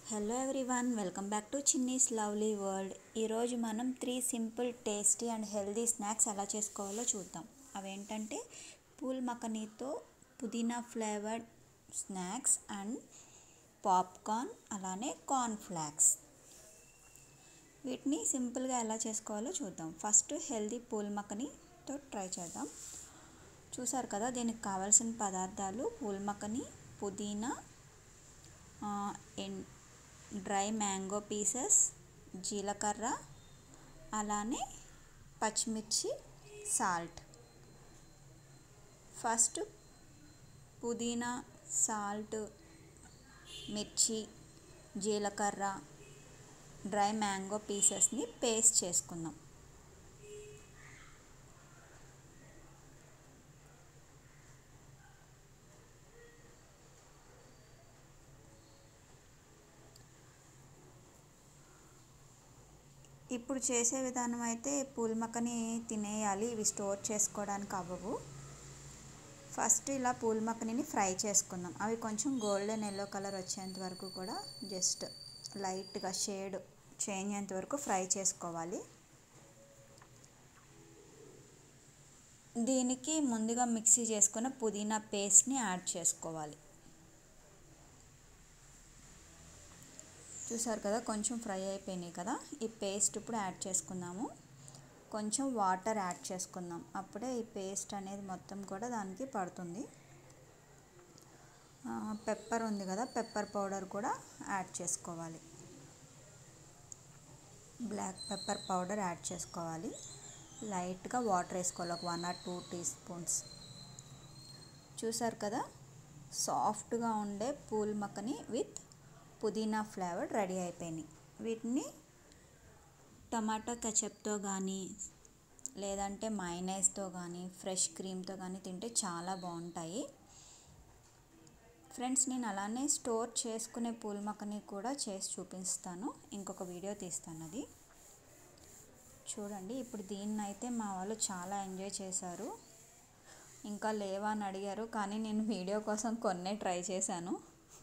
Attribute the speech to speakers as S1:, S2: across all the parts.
S1: hello everyone welcome back to Chinni's lovely world ఈరోజు మనం three simple tasty and healthy snacks ఎలా చేసుకోవాలో చూద్దాం అవేంటంటే పూల్ మకనీతో పుదీనా ఫ్లేవర్డ్ స్నాక్స్ అండ్ పాప్కార్న్ అలానే కార్న్ ఫ్లాక్స్ వీటిని సింపుల్గా ఎలా చేసుకోవాలో చూద్దాం ఫస్ట్ హెల్దీ పూల్ మకనీతో ట్రై చేద్దాం చూసారు కదా దీనికి కావాల్సిన పదార్థాలు పూల్ మకని పుదీనా డ్రై మ్యాంగో పీసెస్ జీలకర్ర అలానే పచ్చిమిర్చి సాల్ట్ ఫస్ట్ పుదీనా సాల్ట్ మిర్చి జీలకర్ర డ్రై మ్యాంగో పీసెస్ని పేస్ట్ చేసుకుందాం ఇప్పుడు చేసే విధానం అయితే పూల్ మక్కని తినేయాలి ఇవి స్టోర్ చేసుకోవడానికి అవ్వవు ఫస్ట్ ఇలా పూల్ మక్కని ఫ్రై చేసుకుందాం అవి కొంచెం గోల్డెన్ ఎల్లో కలర్ వచ్చేంత వరకు కూడా జస్ట్ లైట్గా షేడ్ చేంజ్ అయ్యేంత వరకు ఫ్రై చేసుకోవాలి దీనికి ముందుగా మిక్సీ చేసుకున్న పుదీనా పేస్ట్ని యాడ్ చేసుకోవాలి చూసారు కదా కొంచెం ఫ్రై అయిపోయినాయి కదా ఈ పేస్ట్ ఇప్పుడు యాడ్ చేసుకుందాము కొంచెం వాటర్ యాడ్ చేసుకుందాం అప్పుడే ఈ పేస్ట్ అనేది మొత్తం కూడా దానికి పడుతుంది పెప్పర్ ఉంది కదా పెప్పర్ పౌడర్ కూడా యాడ్ చేసుకోవాలి బ్లాక్ పెప్పర్ పౌడర్ యాడ్ చేసుకోవాలి లైట్గా వాటర్ వేసుకోవాలి ఒక one or two teaspoons చూసారు కదా సాఫ్ట్గా ఉండే పూల్ మక్కని విత్ పుదీనా ఫ్లేవర్ రెడీ అయిపోయినాయి వీటిని టమాటో కెచప్తో కానీ లేదంటే మైనైస్తో కానీ ఫ్రెష్ క్రీమ్తో కానీ తింటే చాలా బాగుంటాయి ఫ్రెండ్స్ నేను అలానే స్టోర్ చేసుకునే పూల్ మక్కని కూడా చేసి చూపిస్తాను ఇంకొక వీడియో తీస్తాను అది చూడండి ఇప్పుడు దీన్ని అయితే మా వాళ్ళు చాలా ఎంజాయ్ చేశారు ఇంకా లేవా అని అడిగారు కానీ నేను వీడియో కోసం కొన్నే ట్రై చేశాను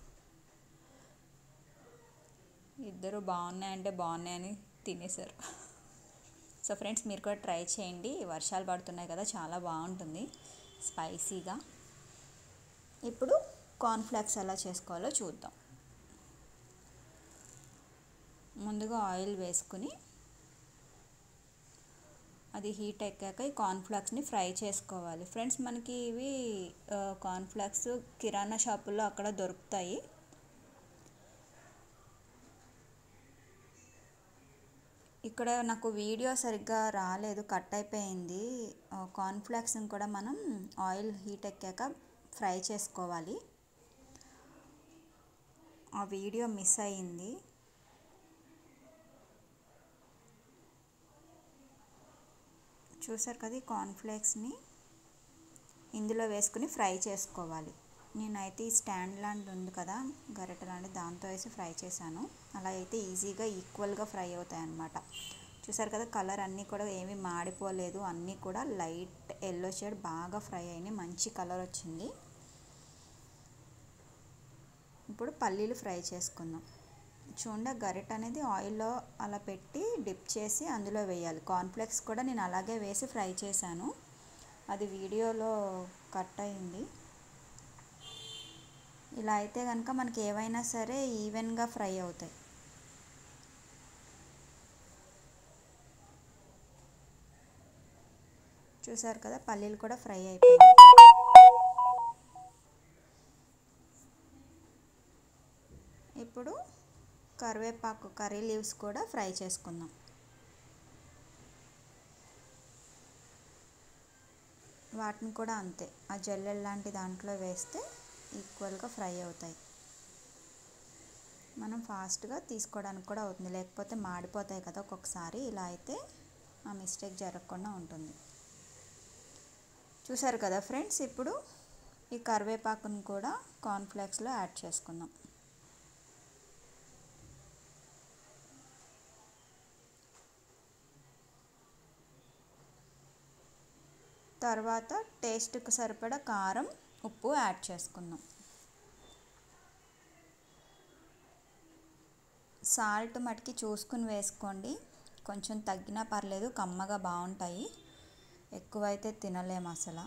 S1: ఇద్దరు బాగున్నాయంటే బాగున్నాయని తినేశారు సో ఫ్రెండ్స్ మీరు కూడా ట్రై చేయండి వర్షాలు పడుతున్నాయి కదా చాలా బాగుంటుంది స్పైసీగా ఇప్పుడు కార్న్ఫ్లాక్స్ ఎలా చేసుకోవాలో చూద్దాం ముందుగా ఆయిల్ వేసుకుని అది హీట్ ఎక్కాక ఈ కార్న్ఫ్లాక్స్ని ఫ్రై చేసుకోవాలి ఫ్రెండ్స్ మనకి ఇవి కార్న్ఫ్లాక్స్ కిరాణా షాపుల్లో అక్కడ దొరుకుతాయి ఇక్కడ నాకు వీడియో సరిగ్గా రాలేదు కట్ అయిపోయింది కార్న్ఫ్లాక్స్ని కూడా మనం ఆయిల్ హీట్ ఎక్కాక ఫ్రై చేసుకోవాలి ఆ వీడియో మిస్ అయ్యింది చూసారు కదా ఈ కార్న్ఫ్లేక్స్ని ఇందులో వేసుకుని ఫ్రై చేసుకోవాలి నేనైతే ఈ స్టాండ్ లాంటిది ఉంది కదా గరిట లాంటి దాంతో వేసి ఫ్రై చేశాను అలా అయితే ఈజీగా ఈక్వల్గా ఫ్రై అవుతాయి అన్నమాట చూసారు కదా కలర్ అన్నీ కూడా ఏమీ మాడిపోలేదు అన్నీ కూడా లైట్ ఎల్లో షేడ్ బాగా ఫ్రై అయినాయి మంచి కలర్ వచ్చింది ఇప్పుడు పల్లీలు ఫ్రై చేసుకుందాం చూడ గరిట అనేది ఆయిల్లో అలా పెట్టి డిప్ చేసి అందులో వేయాలి కార్న్ఫ్లెక్స్ కూడా నేను అలాగే వేసి ఫ్రై చేశాను అది వీడియోలో కట్ అయింది ఇలా అయితే కనుక మనకి ఏవైనా సరే ఈవెన్గా ఫ్రై అవుతాయి చూసారు కదా పల్లీలు కూడా ఫ్రై అయిపోయాయి ఇప్పుడు కరివేపాకు కర్రీ లీవ్స్ కూడా ఫ్రై చేసుకుందాం వాటిని కూడా అంతే ఆ జల్లెల్ లాంటి దాంట్లో వేస్తే ఈక్వల్గా ఫ్రై అవుతాయి మనం ఫాస్ట్గా తీసుకోవడానికి కూడా అవుతుంది లేకపోతే మాడిపోతాయి కదా ఒక్కొక్కసారి ఇలా అయితే ఆ మిస్టేక్ జరగకుండా ఉంటుంది చూసారు కదా ఫ్రెండ్స్ ఇప్పుడు ఈ కరివేపాకును కూడా కార్న్ఫ్లేక్స్లో యాడ్ చేసుకుందాం తర్వాత టేస్ట్కి సరిపడా కారం ఉప్పు యాడ్ చేసుకుందాం సాల్ట్ మటుకి చూసుకుని వేసుకోండి కొంచెం తగ్గినా పర్లేదు కమ్మగా బాగుంటాయి ఎక్కువైతే తినలేము అసలు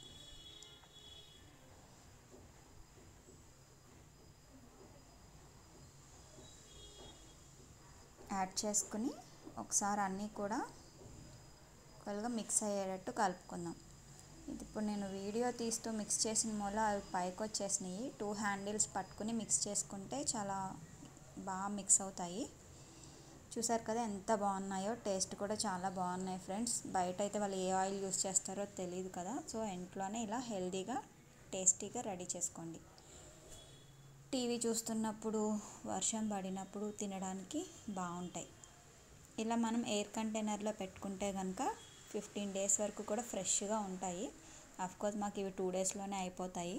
S1: యాడ్ చేసుకుని ఒకసారి అన్నీ కూడా ఒకవేళగా మిక్స్ అయ్యేటట్టు కలుపుకుందాం ఇది ఇప్పుడు నేను వీడియో తీస్తూ మిక్స్ చేసిన మూల అవి పైకి వచ్చేసినాయి టూ హ్యాండిల్స్ పట్టుకుని మిక్స్ చేసుకుంటే చాలా బాగా మిక్స్ అవుతాయి చూసారు కదా ఎంత బాగున్నాయో టేస్ట్ కూడా చాలా బాగున్నాయి ఫ్రెండ్స్ బయట అయితే వాళ్ళు ఏ ఆయిల్ యూస్ చేస్తారో తెలియదు కదా సో ఇంట్లోనే ఇలా హెల్తీగా టేస్టీగా రెడీ చేసుకోండి టీవీ చూస్తున్నప్పుడు వర్షం పడినప్పుడు తినడానికి బాగుంటాయి ఇలా మనం ఎయిర్ కంటైనర్లో పెట్టుకుంటే కనుక ఫిఫ్టీన్ డేస్ వరకు కూడా ఫ్రెష్గా ఉంటాయి కోర్స్ మాకు ఇవి టూ డేస్లోనే అయిపోతాయి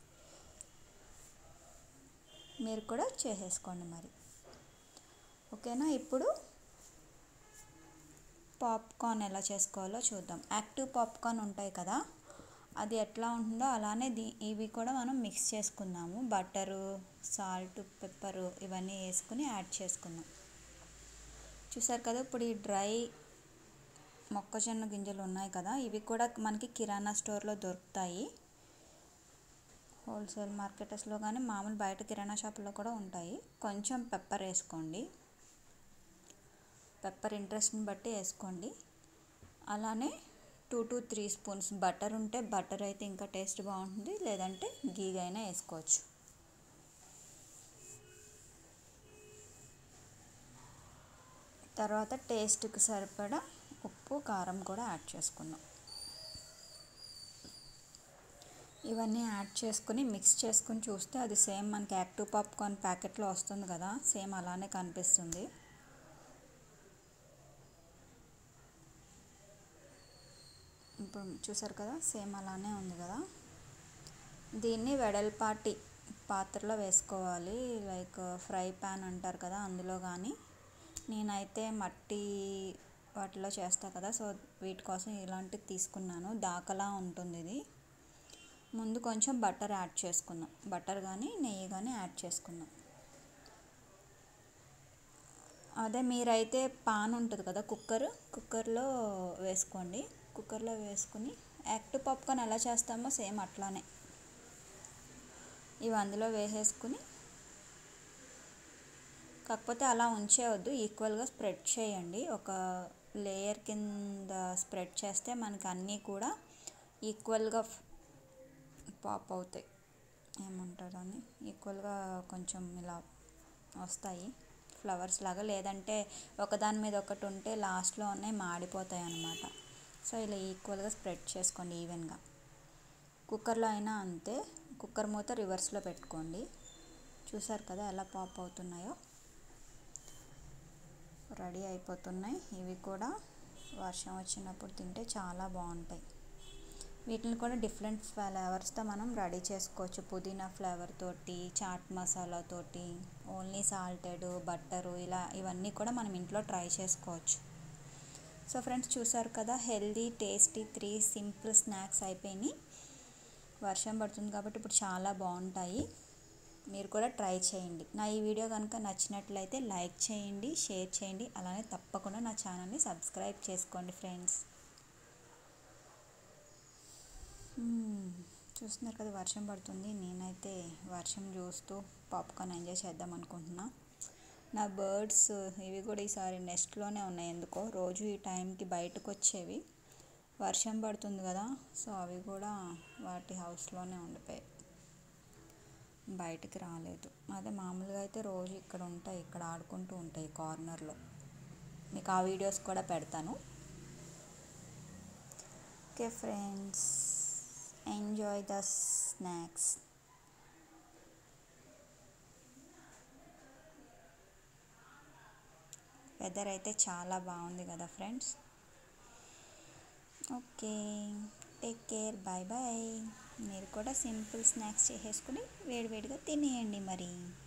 S1: మీరు కూడా చేసేసుకోండి మరి ఓకేనా ఇప్పుడు పాప్కార్న్ ఎలా చేసుకోవాలో చూద్దాం యాక్టివ్ పాప్కార్న్ ఉంటాయి కదా అది ఎట్లా ఉంటుందో అలానే దీ ఇవి కూడా మనం మిక్స్ చేసుకుందాము బటరు సాల్ట్ పెప్పరు ఇవన్నీ వేసుకుని యాడ్ చేసుకుందాం చూసారు కదా ఇప్పుడు ఈ డ్రై మొక్కజొన్న గింజలు ఉన్నాయి కదా ఇవి కూడా మనకి కిరాణా స్టోర్లో దొరుకుతాయి హోల్సేల్ మార్కెటర్స్లో కానీ మామూలు బయట కిరాణా షాపులో కూడా ఉంటాయి కొంచెం పెప్పర్ వేసుకోండి పెప్పర్ ఇంట్రెస్ట్ని బట్టి వేసుకోండి అలానే two to three spoons butter ఉంటే బటర్ అయితే ఇంకా టేస్ట్ బాగుంటుంది లేదంటే గీగా అయినా వేసుకోవచ్చు తర్వాత టేస్ట్కి సరిపడా ఉప్పు కారం కూడా యాడ్ చేసుకుందాం ఇవన్నీ యాడ్ చేసుకుని మిక్స్ చేసుకుని చూస్తే అది సేమ్ మనకి యాక్టివ్ పాప్కార్న్ ప్యాకెట్లో వస్తుంది కదా సేమ్ అలానే కనిపిస్తుంది ఇప్పుడు చూసారు కదా సేమ్ అలానే ఉంది కదా దీన్ని వెడల్పాటి పాత్రలో వేసుకోవాలి లైక్ ఫ్రై ప్యాన్ అంటారు కదా అందులో కానీ నేనైతే మట్టి వాటిలో చేస్తా కదా సో వీటి కోసం ఇలాంటిది తీసుకున్నాను దాకలా ఉంటుంది ఇది ముందు కొంచెం బటర్ యాడ్ చేసుకుందాం బటర్ కానీ నెయ్యి కానీ యాడ్ చేసుకుందాం అదే మీరైతే పాన్ ఉంటుంది కదా కుక్కర్ కుక్కర్లో వేసుకోండి కుక్కర్లో వేసుకుని యాక్టివ్ పాప్కార్న్ ఎలా చేస్తామో సేమ్ అట్లానే ఇవి అందులో వేసేసుకుని కాకపోతే అలా ఉంచేవద్దు ఈక్వల్గా స్ప్రెడ్ చేయండి ఒక లేయర్ కింద స్ప్రెడ్ చేస్తే మనకి అన్నీ కూడా ఈక్వల్గా పాప్ అవుతాయి ఏమంటారు అని ఈక్వల్గా కొంచెం ఇలా వస్తాయి ఫ్లవర్స్ లాగా లేదంటే ఒకదాని మీద ఒకటి ఉంటే లాస్ట్లో ఉన్నాయి మాడిపోతాయి అన్నమాట సో ఇలా ఈక్వల్గా స్ప్రెడ్ చేసుకోండి ఈవెన్గా కుక్కర్లో అయినా అంతే కుక్కర్ మూత రివర్స్లో పెట్టుకోండి చూసారు కదా ఎలా పాప్ అవుతున్నాయో రెడీ అయిపోతున్నాయి ఇవి కూడా వర్షం వచ్చినప్పుడు తింటే చాలా బాగుంటాయి వీటిని కూడా డిఫరెంట్ ఫ్లేవర్స్తో మనం రెడీ చేసుకోవచ్చు పుదీనా ఫ్లేవర్ తోటి చాట్ మసాలా తోటి ఓన్లీ సాల్టెడ్ బట్టరు ఇలా ఇవన్నీ కూడా మనం ఇంట్లో ట్రై చేసుకోవచ్చు సో ఫ్రెండ్స్ చూసారు కదా healthy tasty three simple snacks అయిపోయినాయి వర్షం పడుతుంది కాబట్టి ఇప్పుడు చాలా బాగుంటాయి మీరు కూడా ట్రై చేయండి నా ఈ వీడియో కనుక నచ్చినట్లయితే లైక్ చేయండి షేర్ చేయండి అలానే తప్పకుండా నా ఛానల్ని సబ్స్క్రైబ్ చేసుకోండి ఫ్రెండ్స్ చూస్తున్నారు కదా వర్షం పడుతుంది నేనైతే వర్షం చూస్తూ పాప్కార్న్ ఎంజాయ్ చేద్దాం అనుకుంటున్నా నా బర్డ్స్ ఇవి కూడా ఈసారి నెస్ట్లోనే ఉన్నాయి ఎందుకో రోజు ఈ టైంకి బయటకు వచ్చేవి వర్షం పడుతుంది కదా సో అవి కూడా వాటి హౌస్లోనే ఉండిపోయాయి బయటికి రాలేదు అదే మామూలుగా అయితే రోజు ఇక్కడ ఉంటాయి ఇక్కడ ఆడుకుంటూ ఉంటాయి కార్నర్లో మీకు ఆ వీడియోస్ కూడా పెడతాను okay friends enjoy the snacks weather అయితే చాలా బాగుంది కదా friends okay take care bye bye మీరు కూడా సింపుల్ స్నాక్స్ చేసేసుకుని వేడివేడిగా తినేయండి మరి